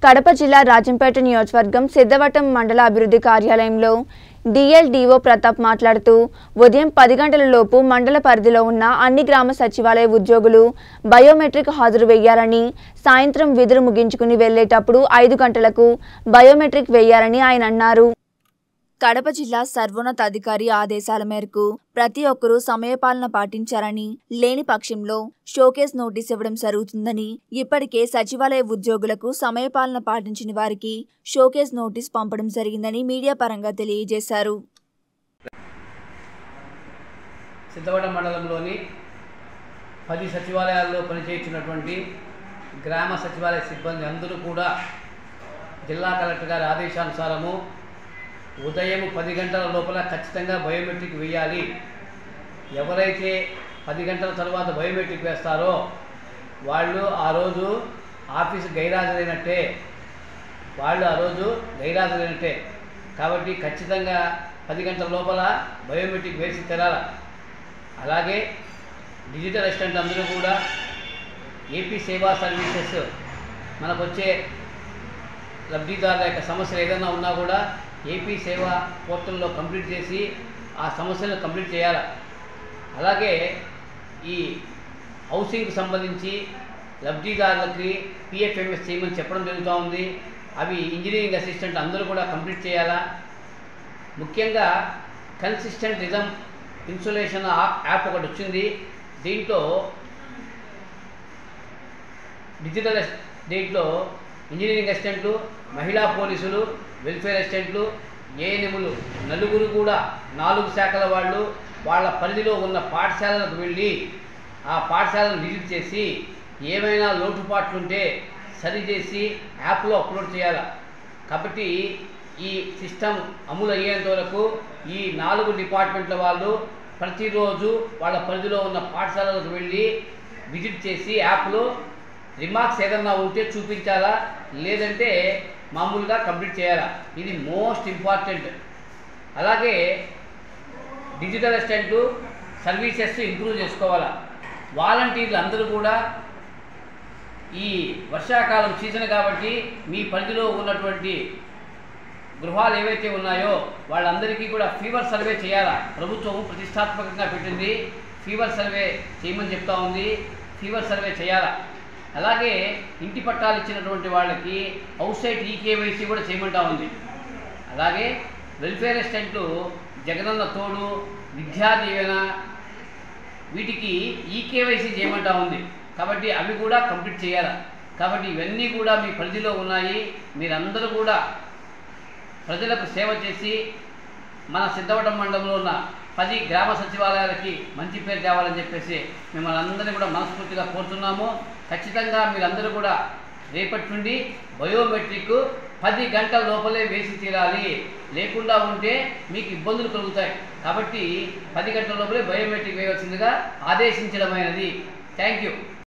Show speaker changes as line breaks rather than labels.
కడప జిల్లా రాజంపేట నియోజకవర్గం సిద్ధవటం మండల అభివృద్ధి కార్యాలయంలో డిఎల్డిఓ ప్రతాప్ మాట్లాడుతూ ఉదయం పది గంటల లోపు మండల పరిధిలో ఉన్న అన్ని గ్రామ సచివాలయ ఉద్యోగులు బయోమెట్రిక్ హాజరు వేయాలని సాయంత్రం విధులు ముగించుకుని వెళ్లేటప్పుడు ఐదు గంటలకు బయోమెట్రిక్ వేయాలని ఆయన అన్నారు కడప జిల్లా సర్వోన్నత అధికారి ఆదేశాల మేరకు ప్రతి ఒక్కరూ సమయపాలన పాటించారని లేని పక్షంలో షోకేస్ నోటీస్ ఇవ్వడం జరుగుతుందని ఇప్పటికే సచివాలయ ఉద్యోగులకు సమయపాలన పాటించిన వారికి షోకేస్ నోటీస్ పంపడం జరిగిందని మీడియా పరంగా తెలియజేశారు
సిద్ధవటం మండలంలోని పది సచివాలయాల్లో పనిచేస్తున్నటువంటి గ్రామ సచివాలయ సిబ్బంది అందరూ కూడా జిల్లా కలెక్టర్ గారి ఆదేశానుసారము ఉదయం పది గంటల లోపల ఖచ్చితంగా బయోమెట్రిక్ వేయాలి ఎవరైతే పది గంటల తర్వాత బయోమెట్రిక్ వేస్తారో వాళ్ళు ఆ రోజు ఆఫీస్ గైరాజరైనట్టే వాళ్ళు ఆ రోజు గైరాజరైనట్టే కాబట్టి ఖచ్చితంగా పది గంటల లోపల బయోమెట్రిక్ వేసి తెరాల అలాగే డిజిటల్ అసిస్టెంట్ అందరూ కూడా ఏపీ సేవా సర్వీసెస్ మనకు వచ్చే లబ్ధిదారుల యొక్క సమస్యలు ఏదైనా ఉన్నా కూడా ఏపీ సేవా పోర్టల్లో కంప్లీట్ చేసి ఆ సమస్యలను కంప్లీట్ చేయాలి అలాగే ఈ హౌసింగ్కి సంబంధించి లబ్ధిదారులకి పిఎఫ్ఎంఎస్ చేయమని చెప్పడం జరుగుతూ ఉంది అవి ఇంజనీరింగ్ అసిస్టెంట్ అందరూ కూడా కంప్లీట్ చేయాలా ముఖ్యంగా కన్సిస్టెంట్ రిజమ్ ఇన్సులేషన్ యాప్ ఒకటి వచ్చింది దీంట్లో డిజిటల్ అస్- దీంట్లో ఇంజనీరింగ్ అసిస్టెంట్లు మహిళా పోలీసులు వెల్ఫేర్ అసిస్టెంట్లు ఏఎన్ఎములు నలుగురు కూడా నాలుగు శాఖల వాళ్ళు వాళ్ళ పరిధిలో ఉన్న పాఠశాలలకు వెళ్ళి ఆ పాఠశాలను విజిట్ చేసి ఏమైనా లోటుపాట్లు ఉంటే సరిచేసి యాప్లో అప్లోడ్ చేయాలి కాబట్టి ఈ సిస్టమ్ అమలు అయ్యేంత వరకు ఈ నాలుగు డిపార్ట్మెంట్ల వాళ్ళు ప్రతిరోజు వాళ్ళ పరిధిలో ఉన్న పాఠశాలలకు వెళ్ళి విజిట్ చేసి యాప్లో రిమార్క్స్ ఏదన్నా ఉంటే చూపించాలా లేదంటే మామూలుగా కంప్లీట్ చేయాలా ఇది మోస్ట్ ఇంపార్టెంట్ అలాగే డిజిటల్ అసిస్టెంట్ సర్వీసెస్ ఇంప్రూవ్ చేసుకోవాలా వాలంటీర్లు అందరూ కూడా ఈ వర్షాకాలం సీజన్ కాబట్టి మీ పరిధిలో ఉన్నటువంటి గృహాలు ఏవైతే ఉన్నాయో వాళ్ళందరికీ కూడా ఫీవర్ సర్వే చేయాలా ప్రభుత్వం ప్రతిష్టాత్మకంగా పెట్టింది ఫీవర్ సర్వే చేయమని చెప్తా ఉంది ఫీవర్ సర్వే చేయాలా అలాగే ఇంటి పట్టాలు ఇచ్చినటువంటి వాళ్ళకి అవుట్ సైడ్ ఈకేవైసీ కూడా చేయమంటా ఉంది అలాగే వెల్ఫేర్ అసిస్టెంట్లు జగనన్న తోడు విద్యా దీవెన వీటికి ఈకేవైసీ చేయమంటా ఉంది కాబట్టి అవి కూడా కంప్లీట్ చేయాలి కాబట్టి ఇవన్నీ కూడా మీ పరిధిలో ఉన్నాయి మీరందరూ కూడా ప్రజలకు సేవ చేసి మన సిద్ధవటం మండలంలో ఉన్న పది గ్రామ సచివాలయాలకి మంచి పేరు తేవాలని చెప్పేసి మిమ్మల్ని అందరినీ కూడా మనస్ఫూర్తిగా కోరుతున్నాము ఖచ్చితంగా మీరందరూ కూడా రేపటి నుండి బయోమెట్రిక్ పది గంటల లోపలే వేసి తీరాలి లేకుండా ఉంటే మీకు ఇబ్బందులు కలుగుతాయి కాబట్టి పది గంటల లోపలే బయోమెట్రిక్ వేయవలసిందిగా ఆదేశించడమైనది థ్యాంక్ యూ